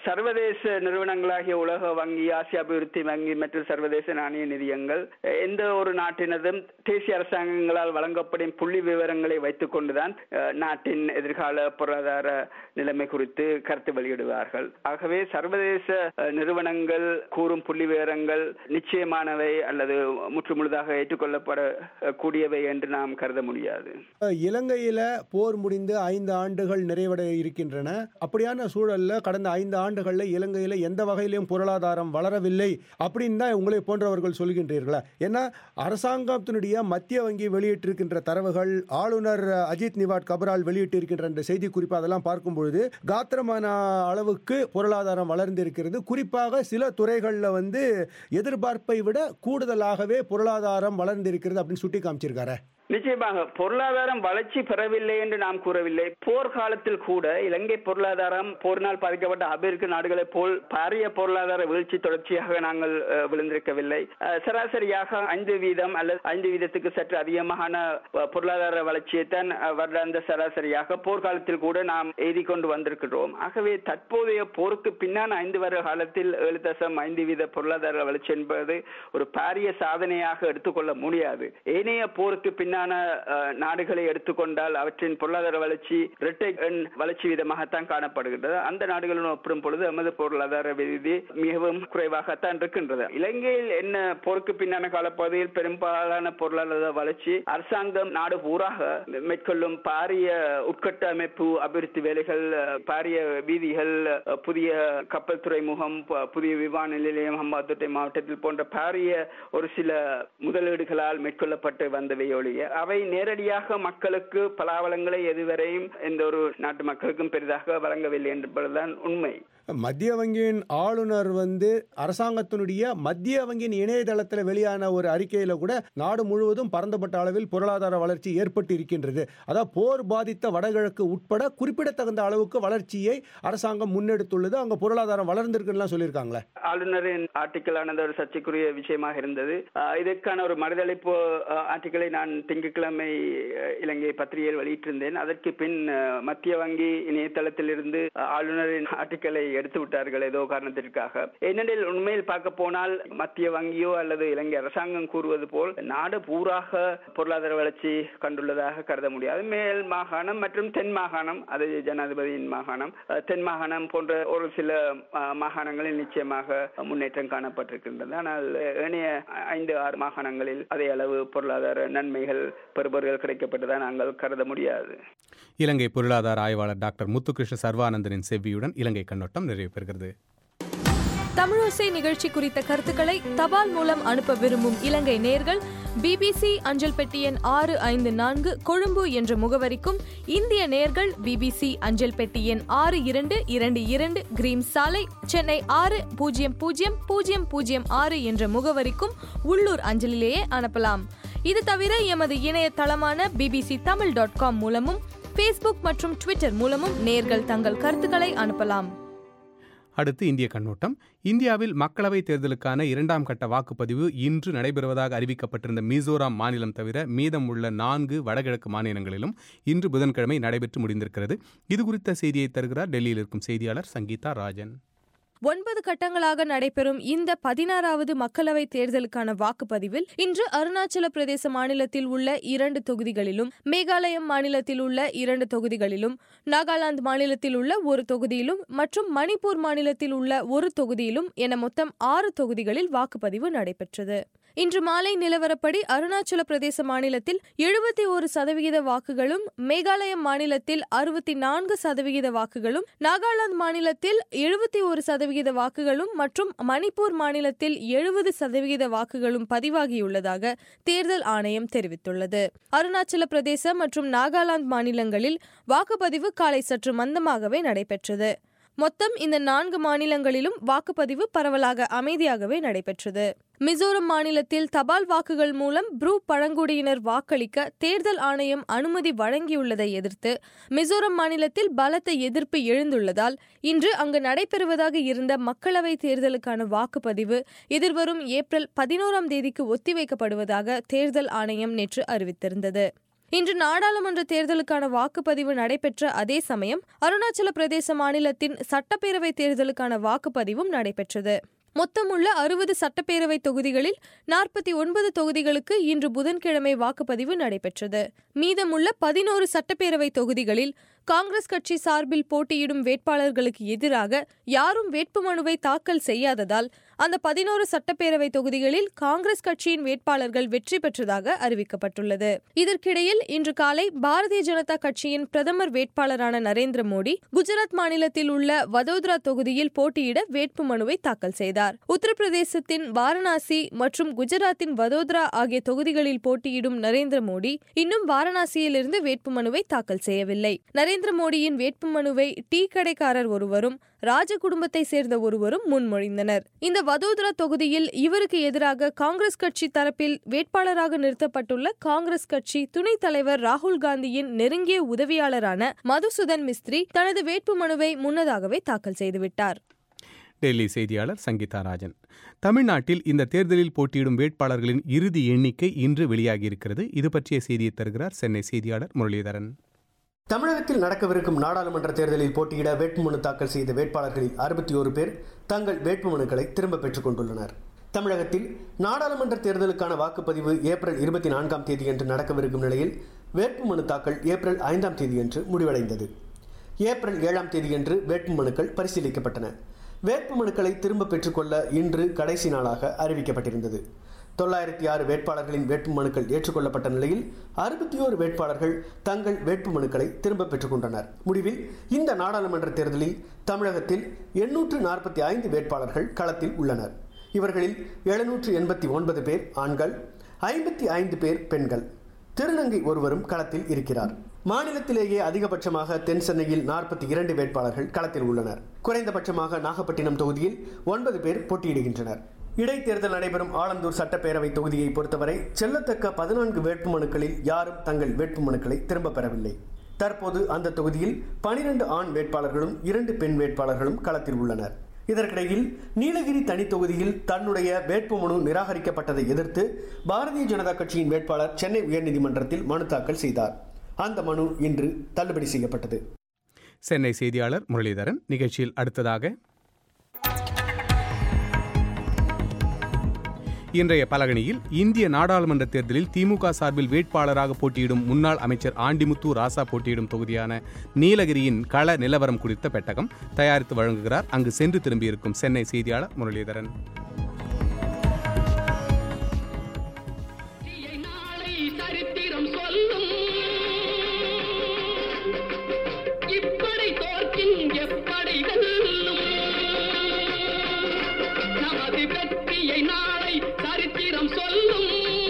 சர்வதேச நிறுவனங்களாகிய உலக வங்கி ஆசிய அபிவிருத்தி வங்கி மற்றும் சர்வதேச நாணய நிதியங்கள் எந்த ஒரு நாட்டினதும் தேசிய அரசாங்கங்களால் வழங்கப்படும் புள்ளி விவரங்களை வைத்துக் கொண்டுதான் அஹ், நாட்டின் எதிர்கால பொருளாதார நிலைமை குறித்து கருத்து வெளியிடுவார்கள் ஆகவே சர்வதேச அஹ், நிறுவனங்கள் கூறும் புள்ளி விவரங்கள் நிச்சயமானவை அல்லது முற்றுமுழுதாக ஏற்றுக்கொள்ளப்பட அஹ், கூடியவை என்று நாம் கருத முடியாது இலங்கையில போர் முடிந்து ஐந்து ஆண்டுகள் நிறைவடைய இருக்கின்றன அப்படியான சூழல்ல கடந்த ஐந்து ஆண்டுகள்ல இலங்கையில எந்த வகையிலும் பொருளாதாரம் வளரவில்லை அப்படின்னு தான் உங்களை போன்றவர்கள் சொல்கின்றீர்களா ஏன்னா அரசாங்கத்தினுடைய மத்திய வங்கி வெளியிட்டிருக்கின்ற தரவுகள் ஆளுநர் அஜித் நிவாட் கபரால் வெளியிட்டிருக்கின்ற இந்த செய்தி குறிப்பு அதெல்லாம் பார்க்கும் பொழுது காத்திரமான அளவுக்கு பொருளாதாரம் வளர்ந்திருக்கிறது குறிப்பாக சில துறைகளில் வந்து எதிர்பார்ப்பை விட கூடுதலாகவே பொருளாதாரம் வளர்ந்திருக்கிறது அப்படின்னு சுட்டி காமிச்சிருக்காரு நிச்சயமாக பொருளாதாரம் வளர்ச்சி பெறவில்லை என்று நாம் கூறவில்லை போர்க்காலத்தில் கூட இலங்கை பொருளாதாரம் போரினால் பாதிக்கப்பட்ட அமெரிக்க நாடுகளைப் போல் பாரிய பொருளாதார வீழ்ச்சி தொடர்ச்சியாக நாங்கள் அஹ், விழுந்திருக்கவில்லை அஹ், சராசரியாக ஐந்து வீதம் அல்லது ஐந்து வீதத்துக்கு சற்று அதிகமான அஹ், பொருளாதார வளர்ச்சியை தான் அஹ், வருடாந்த சராசரியாக போர்க்காலத்தில் கூட நாம் எய்தி கொண்டு வந்திருக்கிறோம் ஆகவே தற்போதைய போருக்கு பின்னான ஐந்து வருட காலத்தில் ஏழு தசம் ஐந்து வீத பொருளாதார வளர்ச்சி என்பது ஒரு பாரிய சாதனையாக எடுத்துக்கொள்ள முடியாது ஏனைய போருக்கு பின்னான அஹ், நாடுகளை எடுத்துக்கொண்டால் அவற்றின் பொருளாதார வளர்ச்சி இரட்டை எண் வளர்ச்சி வீதமாகத்தான் காணப்படுகின்றது அந்த நாடுகளுடன் ஒப்பிடும் பொழுது நமது பொருளாதார விதி மிகவும் குறைவாகத்தான் இருக்கின்றது இலங்கையில் என்ன போருக்கு பின்னான காலப்பகுதியில் பெரும்பாலான பொருளாதார வளர்ச்சி அரசாங்கம் நாடு பூராக மேற்கொள்ளும் பாரிய உட்கட்டமைப்பு அபிவிருத்தி வேலைகள் அஹ், பாரிய வீதிகள் அஹ், புதிய கப்பல் துறைமுகம் ப- புதிய விமான நிலையம் ஹம்பாந்தோட்டை மாவட்டத்தில் போன்ற பாரிய ஒரு சில முதலீடுகளால் மேற்கொள்ளப்பட்டு வந்தவை ஒழிய அவை நேரடியாக மக்களுக்கு பலாவளங்களை எதுவரையும் எந்த ஒரு நாட்டு மக்களுக்கும் பெரிதாக வழங்கவில்லை என்பதுதான் உண்மை மத்திய வங்கியின் ஆளுநர் வந்து அரசாங்கத்தினுடைய மத்திய வங்கியின் இணையதளத்தில் வெளியான ஒரு அறிக்கையில கூட நாடு முழுவதும் பரந்தப்பட்ட அளவில் பொருளாதார வளர்ச்சி ஏற்பட்டு இருக்கின்றது அதாவது போர் பாதித்த வடகிழக்கு உட்பட குறிப்பிடத்தகுந்த அளவுக்கு வளர்ச்சியை அரசாங்கம் முன்னெடுத்துள்ளது அங்க பொருளாதாரம் வளர்ந்திருக்குன்னு சொல்லியிருக்காங்களே ஆளுநரின் ஆர்டிக்கல் ஆனது ஒரு சர்ச்சைக்குரிய விஷயமாக இருந்தது ஆஹ் இதற்கான ஒரு மறுதளிப்பு ஆஹ், ஆர்டிக்கலை நான் திங்கட்கிழமை ஆஹ், இலங்கை பத்திரிகையில் வெளியிட்டிருந்தேன் அதற்கு பின் ஆஹ், மத்திய வங்கி இணையதளத்திலிருந்து ஆஹ், ஆளுநரின் ஆர்டிக்கலை எடுத்து விட்டார்கள் ஏதோ காரணத்திற்காக ஏனெனில் உண்மையில் பார்க்க போனால் மத்திய வங்கியோ அல்லது இலங்கை அரசாங்கம் கூறுவது போல் நாடு பூராக பொருளாதார வளர்ச்சி கண்டுள்ளதாக கருத முடியாது மேல் மாகாணம் மற்றும் தென் மாகாணம் அது ஜனாதிபதியின் மாகாணம் அஹ், தென் மாகாணம் போன்ற ஒரு சில அஹ், மாகாணங்களில் நிச்சயமாக முன்னேற்றம் காணப்பட்டிருக்கின்றது ஆனால் ஏனைய ஐந்து ஆறு மாகாணங்களில் அதே அளவு பொருளாதார நன்மைகள் பெறுபவர்கள் கிடைக்கப்பட்டதாக நாங்கள் கருத முடியாது இலங்கை பொருளாதார ஆய்வாளர் டாக்டர் முத்துகிருஷ்ண சர்வானந்தனின் செவ்வியுடன் இலங்கை கண்ணோட்டம் நிறைவு பெறுகிறது தமிழோசை நிகழ்ச்சி குறித்த கருத்துக்களை தபால் மூலம் அனுப்ப விரும்பும் இலங்கை நேர்கள் பிபிசி அஞ்சல் பெட்டி எண் ஆறு ஐந்து நான்கு கொழும்பு என்ற முகவரிக்கும் இந்திய நேர்கள் பிபிசி அஞ்சல் பெட்டி எண் ஆறு இரண்டு இரண்டு இரண்டு கிரீம் சாலை சென்னை ஆறு பூஜ்ஜியம் பூஜ்ஜியம் பூஜ்ஜியம் பூஜ்ஜியம் ஆறு என்ற முகவரிக்கும் உள்ளூர் அஞ்சலிலேயே அனுப்பலாம் இது தவிர எமது இணையதளமான பிபிசி தமிழ் டாட் காம் மூலமும் ஃபேஸ்புக் மற்றும் ட்விட்டர் மூலமும் நேர்கள் தங்கள் கருத்துக்களை அனுப்பலாம் அடுத்து இந்திய கண்ணோட்டம் இந்தியாவில் மக்களவைத் தேர்தலுக்கான இரண்டாம் கட்ட வாக்குப்பதிவு இன்று நடைபெறுவதாக அறிவிக்கப்பட்டிருந்த மிசோராம் மாநிலம் தவிர மீதம் உள்ள நான்கு வடகிழக்கு மாநிலங்களிலும் இன்று புதன்கிழமை நடைபெற்று முடிந்திருக்கிறது இது குறித்த செய்தியை தருகிறார் டெல்லியில் இருக்கும் செய்தியாளர் சங்கீதா ராஜன் ஒன்பது கட்டங்களாக நடைபெறும் இந்த பதினாறாவது மக்களவைத் தேர்தலுக்கான வாக்குப்பதிவில் இன்று அருணாச்சல பிரதேச மாநிலத்தில் உள்ள இரண்டு தொகுதிகளிலும் மேகாலயம் மாநிலத்தில் உள்ள இரண்டு தொகுதிகளிலும் நாகாலாந்து மாநிலத்தில் உள்ள ஒரு தொகுதியிலும் மற்றும் மணிப்பூர் மாநிலத்தில் உள்ள ஒரு தொகுதியிலும் என மொத்தம் ஆறு தொகுதிகளில் வாக்குப்பதிவு நடைபெற்றது இன்று மாலை நிலவரப்படி அருணாச்சல பிரதேச மாநிலத்தில் எழுபத்தி ஒரு சதவிகித வாக்குகளும் மேகாலயம் மாநிலத்தில் அறுபத்தி நான்கு சதவிகித வாக்குகளும் நாகாலாந்து மாநிலத்தில் எழுபத்தி ஒரு சதவிகித வாக்குகளும் மற்றும் மணிப்பூர் மாநிலத்தில் எழுபது சதவிகித வாக்குகளும் பதிவாகியுள்ளதாக தேர்தல் ஆணையம் தெரிவித்துள்ளது அருணாச்சல பிரதேச மற்றும் நாகாலாந்து மாநிலங்களில் வாக்குப்பதிவு காலை சற்று மந்தமாகவே நடைபெற்றது மொத்தம் இந்த நான்கு மாநிலங்களிலும் வாக்குப்பதிவு பரவலாக அமைதியாகவே நடைபெற்றது மிசோரம் மாநிலத்தில் தபால் வாக்குகள் மூலம் ப்ரூ பழங்குடியினர் வாக்களிக்க தேர்தல் ஆணையம் அனுமதி வழங்கியுள்ளதை எதிர்த்து மிசோரம் மாநிலத்தில் பலத்த எதிர்ப்பு எழுந்துள்ளதால் இன்று அங்கு நடைபெறுவதாக இருந்த மக்களவைத் தேர்தலுக்கான வாக்குப்பதிவு எதிர்வரும் ஏப்ரல் பதினோராம் தேதிக்கு ஒத்திவைக்கப்படுவதாக தேர்தல் ஆணையம் நேற்று அறிவித்திருந்தது இன்று நாடாளுமன்ற தேர்தலுக்கான வாக்குப்பதிவு நடைபெற்ற அதே சமயம் அருணாச்சல பிரதேச மாநிலத்தின் சட்டப்பேரவை தேர்தலுக்கான வாக்குப்பதிவும் நடைபெற்றது மொத்தமுள்ள அறுபது சட்டப்பேரவை தொகுதிகளில் நாற்பத்தி ஒன்பது தொகுதிகளுக்கு இன்று புதன்கிழமை வாக்குப்பதிவு நடைபெற்றது மீதமுள்ள பதினோரு சட்டப்பேரவை தொகுதிகளில் காங்கிரஸ் கட்சி சார்பில் போட்டியிடும் வேட்பாளர்களுக்கு எதிராக யாரும் வேட்புமனுவை தாக்கல் செய்யாததால் அந்த பதினோரு சட்டப்பேரவை தொகுதிகளில் காங்கிரஸ் கட்சியின் வேட்பாளர்கள் வெற்றி பெற்றதாக அறிவிக்கப்பட்டுள்ளது இதற்கிடையில் இன்று காலை பாரதிய ஜனதா கட்சியின் பிரதமர் வேட்பாளரான நரேந்திர மோடி குஜராத் மாநிலத்தில் உள்ள வதோதரா தொகுதியில் போட்டியிட வேட்புமனுவை தாக்கல் செய்தார் உத்தரப்பிரதேசத்தின் வாரணாசி மற்றும் குஜராத்தின் வதோதரா ஆகிய தொகுதிகளில் போட்டியிடும் நரேந்திர மோடி இன்னும் வாரணாசியிலிருந்து வேட்புமனுவை தாக்கல் செய்யவில்லை நரேந்திர மோடியின் வேட்புமனுவை டீ கடைக்காரர் ஒருவரும் ராஜ குடும்பத்தை சேர்ந்த ஒருவரும் முன்மொழிந்தனர் இந்த வதோதரா தொகுதியில் இவருக்கு எதிராக காங்கிரஸ் கட்சி தரப்பில் வேட்பாளராக நிறுத்தப்பட்டுள்ள காங்கிரஸ் கட்சி துணைத் தலைவர் ராகுல் காந்தியின் நெருங்கிய உதவியாளரான மதுசூதன் மிஸ்திரி தனது வேட்புமனுவை முன்னதாகவே தாக்கல் செய்துவிட்டார் டெல்லி செய்தியாளர் சங்கீதா ராஜன் தமிழ்நாட்டில் இந்த தேர்தலில் போட்டியிடும் வேட்பாளர்களின் இறுதி எண்ணிக்கை இன்று வெளியாகியிருக்கிறது இது பற்றிய செய்தியை தருகிறார் சென்னை செய்தியாளர் முரளிதரன் தமிழகத்தில் நடக்கவிருக்கும் நாடாளுமன்ற தேர்தலில் போட்டியிட வேட்புமனு தாக்கல் செய்த வேட்பாளர்களில் அறுபத்தி ஒரு பேர் தங்கள் வேட்புமனுக்களை திரும்ப பெற்றுக் கொண்டுள்ளனர் தமிழகத்தில் நாடாளுமன்ற தேர்தலுக்கான வாக்குப்பதிவு ஏப்ரல் இருபத்தி நான்காம் தேதியன்று நடக்கவிருக்கும் நிலையில் வேட்புமனு தாக்கல் ஏப்ரல் ஐந்தாம் தேதியன்று முடிவடைந்தது ஏப்ரல் ஏழாம் தேதியன்று வேட்புமனுக்கள் பரிசீலிக்கப்பட்டன வேட்புமனுக்களை திரும்ப பெற்றுக்கொள்ள இன்று கடைசி நாளாக அறிவிக்கப்பட்டிருந்தது தொள்ளாயிரத்தி ஆறு வேட்பாளர்களின் வேட்புமனுக்கள் ஏற்றுக்கொள்ளப்பட்ட நிலையில் அறுபத்தி ஓரு வேட்பாளர்கள் தங்கள் வேட்புமனுக்களை திரும்ப பெற்றுக்கொண்டனர் முடிவில் இந்த நாடாளுமன்ற தேர்தலில் தமிழகத்தில் எண்ணூற்று நாற்பத்தி ஐந்து வேட்பாளர்கள் களத்தில் உள்ளனர் இவர்களில் எழுநூற்று எண்பத்தி ஒன்பது பேர் ஆண்கள் ஐம்பத்தி ஐந்து பேர் பெண்கள் திருநங்கை ஒருவரும் களத்தில் இருக்கிறார் மாநிலத்திலேயே அதிகபட்சமாக தென் சென்னையில் நாற்பத்தி இரண்டு வேட்பாளர்கள் களத்தில் உள்ளனர் குறைந்தபட்சமாக நாகப்பட்டினம் தொகுதியில் ஒன்பது பேர் போட்டியிடுகின்றனர் இடைத்தேர்தல் நடைபெறும் ஆலந்தூர் சட்டப்பேரவை தொகுதியை பொறுத்தவரை செல்லத்தக்க பதினான்கு வேட்புமனுக்களில் யாரும் தங்கள் வேட்புமனுக்களை திரும்ப பெறவில்லை தற்போது அந்த தொகுதியில் பனிரெண்டு ஆண் வேட்பாளர்களும் இரண்டு பெண் வேட்பாளர்களும் களத்தில் உள்ளனர் இதற்கிடையில் நீலகிரி தனி தொகுதியில் தன்னுடைய வேட்புமனு நிராகரிக்கப்பட்டதை எதிர்த்து பாரதிய ஜனதா கட்சியின் வேட்பாளர் சென்னை உயர்நீதிமன்றத்தில் மனு தாக்கல் செய்தார் அந்த மனு இன்று தள்ளுபடி செய்யப்பட்டது சென்னை செய்தியாளர் முரளிதரன் நிகழ்ச்சியில் அடுத்ததாக இன்றைய பலகணியில் இந்திய நாடாளுமன்ற தேர்தலில் திமுக சார்பில் வேட்பாளராக போட்டியிடும் முன்னாள் அமைச்சர் ஆண்டிமுத்து ராசா போட்டியிடும் தொகுதியான நீலகிரியின் கள நிலவரம் குறித்த பெட்டகம் தயாரித்து வழங்குகிறார் அங்கு சென்று திரும்பியிருக்கும் சென்னை செய்தியாளர் முரளிதரன் சரித்திரம் சொல்லும் இப்படை தோற்கின் எப்படை வெல்லும் நமது வெற்றியை நாளை சரித்திரம் சொல்லும்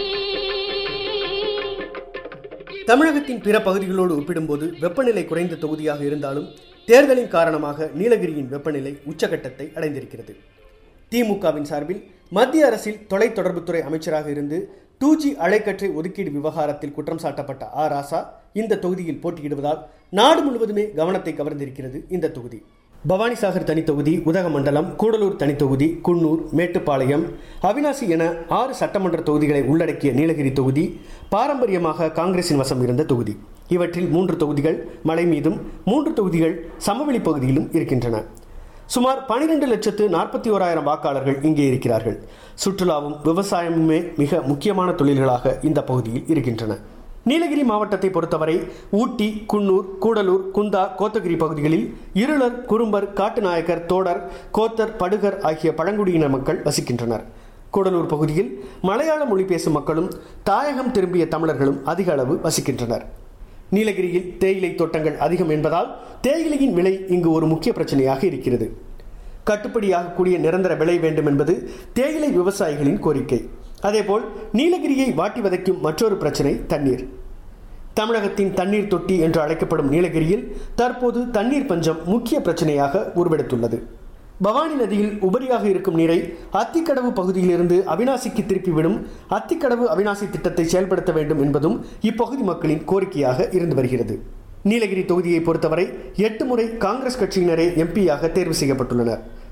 தமிழகத்தின் பிற பகுதிகளோடு ஒப்பிடும்போது வெப்பநிலை குறைந்த தொகுதியாக இருந்தாலும் தேர்தலின் காரணமாக நீலகிரியின் வெப்பநிலை உச்சகட்டத்தை அடைந்திருக்கிறது திமுகவின் சார்பில் மத்திய அரசில் தொலைத்தொடர்புத்துறை அமைச்சராக இருந்து டூ ஜி அலைக்கற்றை ஒதுக்கீடு விவகாரத்தில் குற்றம் சாட்டப்பட்ட ஆ ராசா இந்த தொகுதியில் போட்டியிடுவதால் நாடு முழுவதுமே கவனத்தை கவர்ந்திருக்கிறது இந்த தொகுதி பவானிசாகர் தனித்தொகுதி உதகமண்டலம் கூடலூர் தனித்தொகுதி குன்னூர் மேட்டுப்பாளையம் அவினாசி என ஆறு சட்டமன்ற தொகுதிகளை உள்ளடக்கிய நீலகிரி தொகுதி பாரம்பரியமாக காங்கிரசின் வசம் இருந்த தொகுதி இவற்றில் மூன்று தொகுதிகள் மலை மீதும் மூன்று தொகுதிகள் சமவெளி பகுதியிலும் இருக்கின்றன சுமார் பனிரெண்டு லட்சத்து நாற்பத்தி ஓராயிரம் வாக்காளர்கள் இங்கே இருக்கிறார்கள் சுற்றுலாவும் விவசாயமுமே மிக முக்கியமான தொழில்களாக இந்த பகுதியில் இருக்கின்றன நீலகிரி மாவட்டத்தை பொறுத்தவரை ஊட்டி குன்னூர் கூடலூர் குந்தா கோத்தகிரி பகுதிகளில் இருளர் குறும்பர் காட்டுநாயக்கர் தோடர் கோத்தர் படுகர் ஆகிய பழங்குடியின மக்கள் வசிக்கின்றனர் கூடலூர் பகுதியில் மலையாள மொழி பேசும் மக்களும் தாயகம் திரும்பிய தமிழர்களும் அதிக அளவு வசிக்கின்றனர் நீலகிரியில் தேயிலை தோட்டங்கள் அதிகம் என்பதால் தேயிலையின் விலை இங்கு ஒரு முக்கிய பிரச்சனையாக இருக்கிறது கட்டுப்படியாகக்கூடிய நிரந்தர விலை வேண்டும் என்பது தேயிலை விவசாயிகளின் கோரிக்கை அதேபோல் நீலகிரியை வாட்டி வதைக்கும் மற்றொரு பிரச்சனை தண்ணீர் தமிழகத்தின் தண்ணீர் தொட்டி என்று அழைக்கப்படும் நீலகிரியில் தற்போது தண்ணீர் பஞ்சம் முக்கிய பிரச்சனையாக உருவெடுத்துள்ளது பவானி நதியில் உபரியாக இருக்கும் நீரை அத்திக்கடவு பகுதியிலிருந்து அவினாசிக்கு திருப்பிவிடும் அத்திக்கடவு அவினாசி திட்டத்தை செயல்படுத்த வேண்டும் என்பதும் இப்பகுதி மக்களின் கோரிக்கையாக இருந்து வருகிறது நீலகிரி தொகுதியை பொறுத்தவரை எட்டு முறை காங்கிரஸ் கட்சியினரே எம்பியாக தேர்வு செய்யப்பட்டுள்ளனர்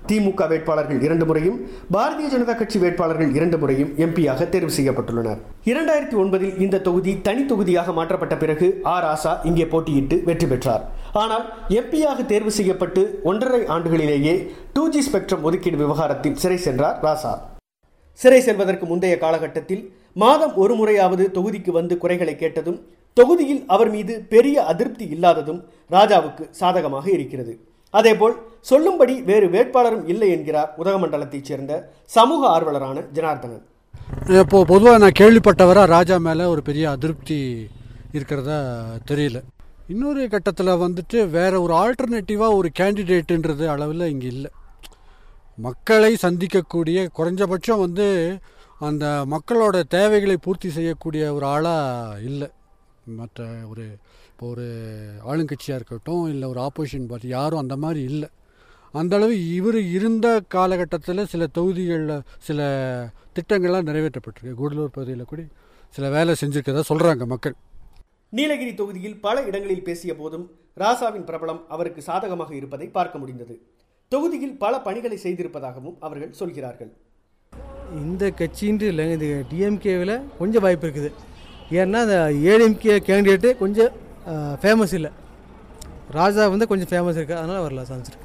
திமுக வேட்பாளர்கள் இரண்டு முறையும் பாரதிய ஜனதா கட்சி வேட்பாளர்கள் இரண்டு முறையும் எம்பியாக தேர்வு செய்யப்பட்டுள்ளனர் இரண்டாயிரத்தி ஒன்பதில் இந்த தொகுதி தனி தொகுதியாக மாற்றப்பட்ட பிறகு ஆர் ஆசா இங்கே போட்டியிட்டு வெற்றி பெற்றார் ஆனால் எம்பியாக தேர்வு செய்யப்பட்டு ஒன்றரை ஆண்டுகளிலேயே டூ ஜி ஸ்பெக்ட்ரம் ஒதுக்கீடு விவகாரத்தில் சிறை சென்றார் ராசா சிறை செல்வதற்கு முந்தைய காலகட்டத்தில் மாதம் ஒரு முறையாவது தொகுதிக்கு வந்து குறைகளை கேட்டதும் தொகுதியில் அவர் மீது பெரிய அதிருப்தி இல்லாததும் ராஜாவுக்கு சாதகமாக இருக்கிறது அதேபோல் சொல்லும்படி வேறு வேட்பாளரும் இல்லை என்கிறார் உதகமண்டலத்தைச் சேர்ந்த சமூக ஆர்வலரான ஜனார்தனன் இப்போ பொதுவாக நான் கேள்விப்பட்டவரா ராஜா மேலே ஒரு பெரிய அதிருப்தி இருக்கிறதா தெரியல இன்னொரு கட்டத்தில் வந்துட்டு வேற ஒரு ஆல்டர்னேட்டிவாக ஒரு கேண்டிடேட்டுன்றது அளவில் இங்கே இல்லை மக்களை சந்திக்கக்கூடிய குறைஞ்சபட்சம் வந்து அந்த மக்களோட தேவைகளை பூர்த்தி செய்யக்கூடிய ஒரு ஆளாக இல்லை மற்ற ஒரு இப்போ ஒரு ஆளுங்கட்சியாக இருக்கட்டும் இல்லை ஒரு ஆப்போசிஷன் பார்ட்டி யாரும் அந்த மாதிரி இல்லை அந்த அளவு இவர் இருந்த காலகட்டத்தில் சில தொகுதிகளில் சில திட்டங்கள்லாம் நிறைவேற்றப்பட்டிருக்கு கூடலூர் பகுதியில் கூட சில வேலை செஞ்சுருக்கதா சொல்கிறாங்க மக்கள் நீலகிரி தொகுதியில் பல இடங்களில் பேசிய போதும் ராசாவின் பிரபலம் அவருக்கு சாதகமாக இருப்பதை பார்க்க முடிந்தது தொகுதியில் பல பணிகளை செய்திருப்பதாகவும் அவர்கள் சொல்கிறார்கள் இந்த கட்சின்ட்டு இல்லைங்க இது டிஎம்கேவில் கொஞ்சம் வாய்ப்பு இருக்குது ஏன்னா அந்த ஏடிஎம்கே கேண்டிடேட்டு கொஞ்சம் ஃபேமஸ் இல்லை ராஜா வந்து கொஞ்சம் ஃபேமஸ் இருக்குது அதனால் வரல சான்ஸ் இருக்குது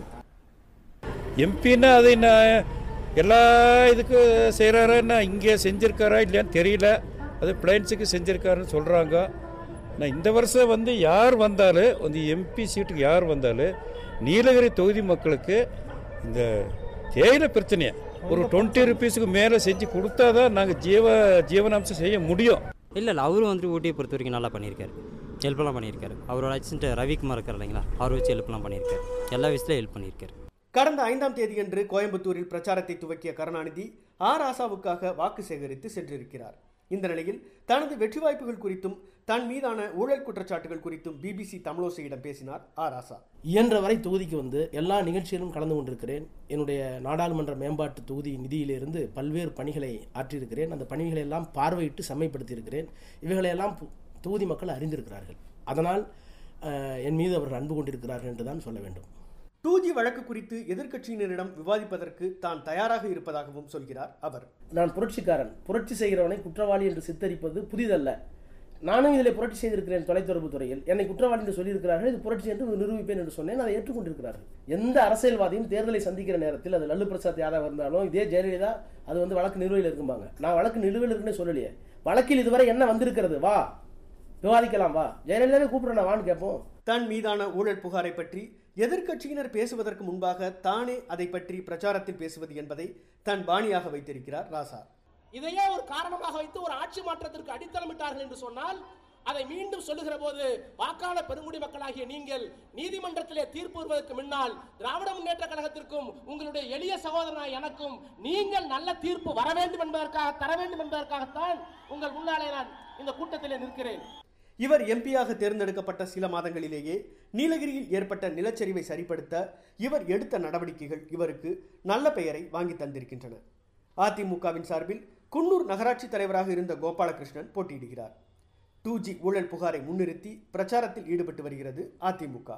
எம்பின்னா அது என்ன எல்லா இதுக்கு செய்கிறாருன்னா இங்கே செஞ்சுருக்காரா இல்லையான்னு தெரியல அது பிளைன்ஸுக்கு செஞ்சுருக்காருன்னு சொல்கிறாங்க நான் இந்த வருஷம் வந்து யார் வந்தாலும் வந்து எம்பி சீட்டுக்கு யார் வந்தாலும் நீலகிரி தொகுதி மக்களுக்கு இந்த தேயிலை பிரச்சனையை ஒரு டுவெண்ட்டி ருபீஸுக்கு மேலே செஞ்சு கொடுத்தா தான் நாங்கள் ஜீவ ஜீவனாம்சம் செய்ய முடியும் இல்லை இல்லை அவரும் வந்துட்டு ஊட்டியை பொறுத்த வரைக்கும் நல்லா பண்ணியிருக்காரு ஹெல்ப்லாம் பண்ணியிருக்காரு அவரோட அசிஸ்டன்ட் ரவிக்குமார் இருக்கார் இல்லைங்களா அவர் வச்சு ஹெல்ப்லாம் பண்ணியிருக்காரு எல்லா விஷயத்துலையும் ஹெல்ப் பண்ணியிருக்காரு கடந்த ஐந்தாம் தேதியன்று கோயம்புத்தூரில் பிரச்சாரத்தை துவக்கிய கருணாநிதி ஆர் ஆசாவுக்காக வாக்கு சேகரித்து சென்றிருக்கிறார் இந்த நிலையில் தனது வெற்றி வாய்ப்புகள் குறித்தும் தன் மீதான ஊழல் குற்றச்சாட்டுகள் குறித்தும் பிபிசி தமிழோசையிடம் பேசினார் ஆர் ஆசா இயன்ற வரை தொகுதிக்கு வந்து எல்லா நிகழ்ச்சியிலும் கலந்து கொண்டிருக்கிறேன் என்னுடைய நாடாளுமன்ற மேம்பாட்டு தொகுதி நிதியிலிருந்து பல்வேறு பணிகளை ஆற்றியிருக்கிறேன் அந்த பணிகளை எல்லாம் பார்வையிட்டு செம்மைப்படுத்தியிருக்கிறேன் இவைகளையெல்லாம் பு- தொகுதி மக்கள் அறிந்திருக்கிறார்கள் அதனால் அஹ், என் மீது அவர்கள் அன்பு கொண்டிருக்கிறார்கள் என்று தான் சொல்ல வேண்டும் டூ ஜி வழக்கு குறித்து எதிர்க்கட்சியினரிடம் விவாதிப்பதற்கு தான் தயாராக இருப்பதாகவும் சொல்கிறார் அவர் நான் புரட்சிக்காரன் புரட்சி செய்கிறவனை குற்றவாளி என்று சித்தரிப்பது புதிதல்ல நானும் இதில் புரட்சி செய்திருக்கிறேன் தொலைத்தொடர்பு துறையில் என்னை குற்றவாளி என்று சொல்லியிருக்கிறார்கள் இது புரட்சி என்று நிரூபிப்பேன் என்று சொன்னேன் அதை ஏற்றுக்கொண்டிருக்கிறார்கள் எந்த அரசியல்வாதியும் தேர்தலை சந்திக்கிற நேரத்தில் அது லல்லு பிரசாத் யாதவ் இருந்தாலும் இதே ஜெயலலிதா அது வந்து வழக்கு நிலுவையில் இருக்கும்பாங்க நான் வழக்கு நிலுவையில் இருக்குன்னு சொல்லலையே வழக்கில் இதுவரை என்ன வந்திருக்கிறது வா விவாதிக்கலாம் வா ஜெயலலிதாவே கூப்பிடுறேன் வான்னு கேட்போம் தன் மீதான ஊழல் புகாரை பற்றி எதிர்க்கட்சியினர் பேசுவதற்கு முன்பாக தானே அதை பற்றி பிரச்சாரத்தில் பேசுவது என்பதை தன் பாணியாக வைத்திருக்கிறார் ராசா இதையே ஒரு காரணமாக வைத்து ஒரு ஆட்சி மாற்றத்திற்கு அடித்தளமிட்டார்கள் என்று சொன்னால் அதை மீண்டும் சொல்லுகிற போது வாக்காளர் பெருங்குடி மக்களாகிய நீங்கள் நீதிமன்றத்திலே தீர்ப்பு வருவதற்கு முன்னால் திராவிட முன்னேற்ற கழகத்திற்கும் உங்களுடைய எளிய சகோதரனாய் எனக்கும் நீங்கள் நல்ல தீர்ப்பு வர வேண்டும் என்பதற்காக தர வேண்டும் என்பதற்காகத்தான் உங்கள் முன்னாலே நான் இந்த கூட்டத்திலே நிற்கிறேன் இவர் எம்பியாக தேர்ந்தெடுக்கப்பட்ட சில மாதங்களிலேயே நீலகிரியில் ஏற்பட்ட நிலச்சரிவை சரிப்படுத்த இவர் எடுத்த நடவடிக்கைகள் இவருக்கு நல்ல பெயரை வாங்கி தந்திருக்கின்றன அதிமுகவின் சார்பில் குன்னூர் நகராட்சி தலைவராக இருந்த கோபாலகிருஷ்ணன் போட்டியிடுகிறார் டூ ஜி ஊழல் புகாரை முன்னிறுத்தி பிரச்சாரத்தில் ஈடுபட்டு வருகிறது அதிமுக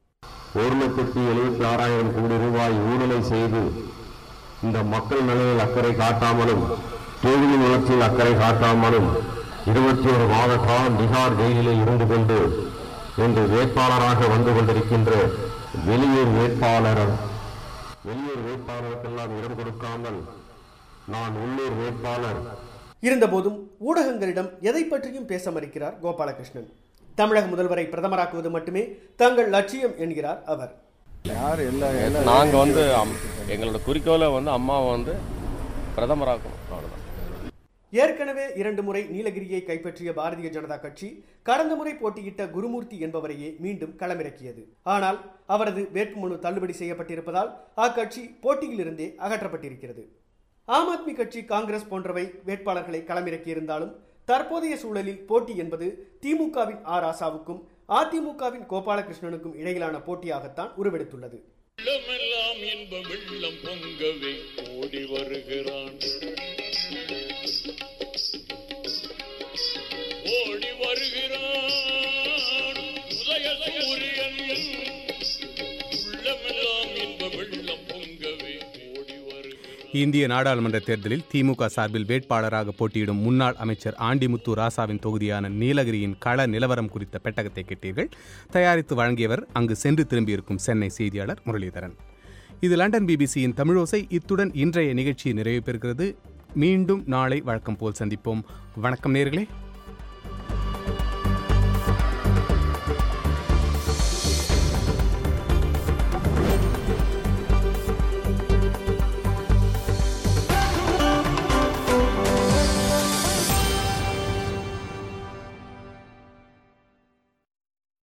ஒரு லட்சத்தி எழுபத்தி ஆறாயிரம் கோடி ரூபாய் ஊழலை செய்து இந்த மக்கள் நலனில் அக்கறை காட்டாமலும் தொழில் வளர்ச்சியில் அக்கறை காட்டாமலும் இருபத்தி ஒரு மாத காலம் பீகார் ஜெயிலில் இருந்து கொண்டு இன்று வேட்பாளராக வந்து கொண்டிருக்கின்ற வெளியூர் வேட்பாளர் வெளியூர் வேட்பாளருக்கெல்லாம் இடம் கொடுக்காமல் நான் உள்ளூர் வேட்பாளர் இருந்தபோதும் ஊடகங்களிடம் எதை பற்றியும் பேச மறுக்கிறார் கோபாலகிருஷ்ணன் தமிழக முதல்வரை பிரதமராக்குவது மட்டுமே தங்கள் லட்சியம் என்கிறார் அவர் யார் எல்லா நாங்க வந்து அம்- எங்களோட குறிக்கோளை வந்து அம்மாவை வந்து பிரதமராக்கணும் அவ்வளவுதான் ஏற்கனவே இரண்டு முறை நீலகிரியை கைப்பற்றிய பாரதிய ஜனதா கட்சி கடந்த முறை போட்டியிட்ட குருமூர்த்தி என்பவரையே மீண்டும் களமிறக்கியது ஆனால் அவரது வேட்புமனு தள்ளுபடி செய்யப்பட்டிருப்பதால் அக்கட்சி போட்டியிலிருந்தே அகற்றப்பட்டிருக்கிறது ஆம் ஆத்மி கட்சி காங்கிரஸ் போன்றவை வேட்பாளர்களை களமிறக்கியிருந்தாலும் தற்போதைய சூழலில் போட்டி என்பது திமுகவின் ஆர் ஆசாவுக்கும் அதிமுகவின் கோபாலகிருஷ்ணனுக்கும் இடையிலான போட்டியாகத்தான் உருவெடுத்துள்ளது வெள்ளமெல்லாம் இன்ப வெள்ளம் பொங்கவே ஓடி வருகிறான் ஓடி வருகிறான் உதய சூரியன் உள்ளமெல்லாம் இன்ப வெள்ளம் பொங்கவே இந்திய நாடாளுமன்ற தேர்தலில் திமுக சார்பில் வேட்பாளராக போட்டியிடும் முன்னாள் அமைச்சர் ஆண்டிமுத்து ராசாவின் தொகுதியான நீலகிரியின் கள நிலவரம் குறித்த பெட்டகத்தை கேட்டீர்கள் தயாரித்து வழங்கியவர் அங்கு சென்று திரும்பியிருக்கும் சென்னை செய்தியாளர் முரளிதரன் இது லண்டன் பிபிசியின் தமிழோசை இத்துடன் இன்றைய நிகழ்ச்சி நிறைவு பெறுகிறது மீண்டும் நாளை வழக்கம் போல் சந்திப்போம் வணக்கம் நேர்களே